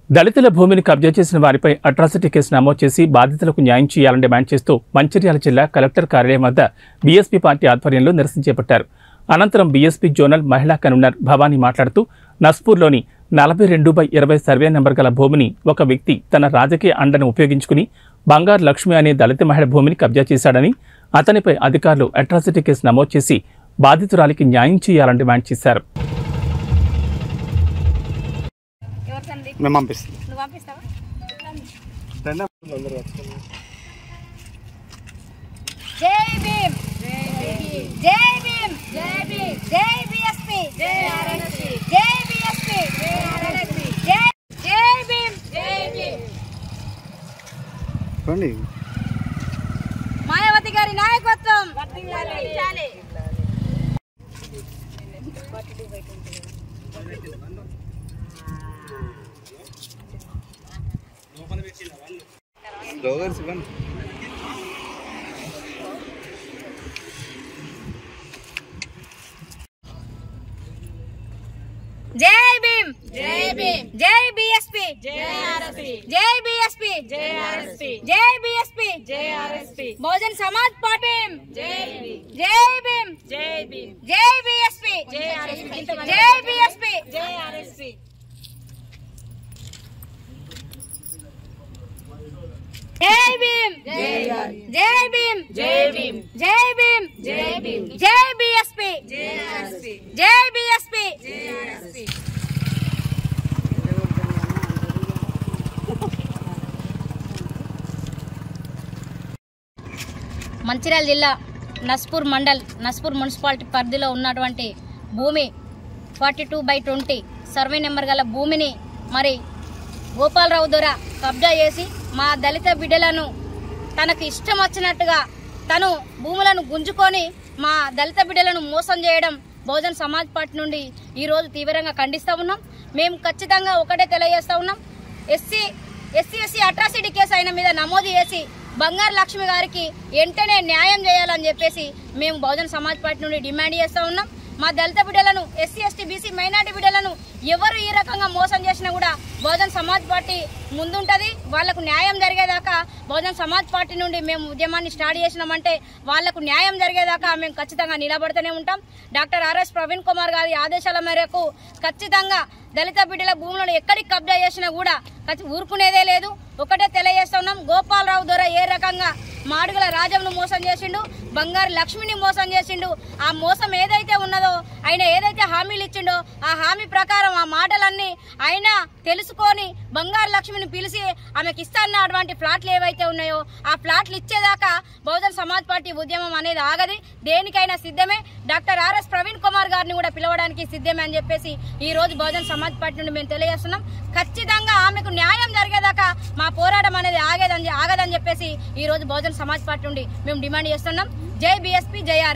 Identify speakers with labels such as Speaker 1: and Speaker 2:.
Speaker 1: దళితుల భూమిని కబ్జా చేసిన వారిపై అట్రాసిటీ కేసు నమోదు చేసి బాధితులకు న్యాయం చేయాలని డిమాండ్ చేస్తూ మంచిర్యాల జిల్లా కలెక్టర్ కార్యాలయం వద్ద బీఎస్పీ పార్టీ ఆధ్వర్యంలో నిరసన చేపట్టారు అనంతరం బీఎస్పీ జోనల్ మహిళా కన్వీనర్ భవానీ మాట్లాడుతూ నస్పూర్లోని నలభై రెండు బై ఇరవై సర్వే నెంబర్ గల భూమిని ఒక వ్యక్తి తన రాజకీయ అండను ఉపయోగించుకుని బంగారు లక్ష్మి అనే దళిత మహిళ భూమిని కబ్జా చేశాడని అతనిపై అధికారులు అట్రాసిటీ కేసు నమోదు చేసి బాధితురాలికి న్యాయం చేయాలని డిమాండ్ చేశారు
Speaker 2: ఎవరు తండ్రి
Speaker 3: మేము పంపిస్తాం
Speaker 2: నువ్వు పంపిస్తావా జై భీమ్ జై భీమ్ జై భీమ్ జై బిఎస్పి జై ఆర్ఎస్పి జై బిఎస్పి జై ఆర్ఎస్పి జై జై భీమ్ జై భీమ్
Speaker 3: రండి
Speaker 2: మాయావతి గారి నాయకత్వం వర్ధిల్లాలి.
Speaker 3: స్లోగన్స్ ఇవ్వండి
Speaker 2: జై భీమ్ జై భీమ్ జై బిఎస్పి జై ఆర్ఎస్పి జై బిఎస్పి జై ఆర్ఎస్పి జై బిఎస్పి జై ఆర్ఎస్పి బహుజన్ సమాజ్ పార్టీ జై జై భీమ్ జై భీమ్ జై బిఎస్పి జై ఆర్ఎస్పి జై బిఎస్పి జై ఆర్ఎస్పి జై భీమ్ జై భీమ్ జై భీమ్ జై భీమ్ జై భీమ్ జై బిఎస్పి జై ఆర్ఎస్పి జై బిఎస్పి జై ఆర్ఎస్పి మంచిర్యాల జిల్లా నస్పూర్ మండల్ నస్పూర్ మున్సిపాలిటీ పరిధిలో ఉన్నటువంటి భూమి forty two by twenty survey number గల భూమిని మరి గోపాలరావు ద్వారా కబ్జా చేసి మా దళిత బిడ్డలను తనకు ఇష్టం వచ్చినట్టుగా తను భూములను గుంజుకొని మా దళిత బిడ్డలను మోసం చేయడం బహుజన్ సమాజ్ పార్టీ నుండి ఈరోజు తీవ్రంగా ఖండిస్తూ ఉన్నాం మేము ఖచ్చితంగా ఒకటే తెలియజేస్తా ఉన్నాం SC SC SC atrocity case ఆయన మీద నమోదు చేసి బంగారు లక్ష్మి గారికి వెంటనే న్యాయం చేయాలని చెప్పేసి మేము బహుజన్ సమాజ్ పార్టీ నుండి డిమాండ్ చేస్తూ ఉన్నాం మా దళిత బిడ్డలను ఎస్సీ ఎస్టీ బీసీ మైనార్టీ బిడ్డలను ఎవరు ఈ రకంగా మోసం చేసినా కూడా బహుజన్ సమాజ్ పార్టీ ముందుంటది వాళ్లకు న్యాయం జరిగేదాకా బహుజన్ సమాజ్ పార్టీ నుండి మేము ఉద్యమాన్ని స్టార్ట్ చేసినామంటే వాళ్లకు న్యాయం జరిగేదాకా మేము ఖచ్చితంగా నిలబడుతూనే ఉంటాం డాక్టర్ ఆర్ఎస్ ప్రవీణ్ కుమార్ గారి ఆదేశాల మేరకు ఖచ్చితంగా దళిత బిడ్డల భూములను ఎక్కడికి కబ్జా చేసినా కూడా ఖచ్చి- ఊరుకునేదే లేదు ఒకటే తెలియజేస్తున్నాం గోపాలరావు ద్వారా ఏ రకంగా మాడుగుల రాజంను మోసం చేసిండు బంగారు లక్ష్మిని మోసం చేసిండు ఆ మోసం ఏదైతే ఉన్నదో ఆయన ఏదైతే హామీలు ఇచ్చిండో ఆ హామీ ప్రకారం ఆ మాటలన్నీ ఆయన తెలుసుకొని బంగారు లక్ష్మిని పిలిచి ఆమెకి ఇస్తాన్న అటువంటి ఫ్లాట్లు ఏవైతే ఉన్నాయో ఆ ఫ్లాట్లు ఇచ్చేదాకా బహుజన్ సమాజ్ పార్టీ ఉద్యమం అనేది ఆగది దేనికైనా సిద్ధమే డాక్టర్ ఆర్ఎస్ ప్రవీణ్ కుమార్ గారిని కూడా పిలవడానికి సిద్ధమే అని చెప్పేసి ఈ రోజు బహుజన్ సమాజ్ పార్టీ నుండి మేము తెలియజేస్తున్నాం ఖచ్చితంగా ఆమెకు న్యాయం జరిగేదాకా మా పోరాటం అనేది ఆగేదని ఆగదని చెప్పేసి ఈ రోజు బహుజన్ సమాజ్ పార్టీ నుండి మేము డిమాండ్ చేస్తున్నాం జై బీఎస్పీ జై ఆర్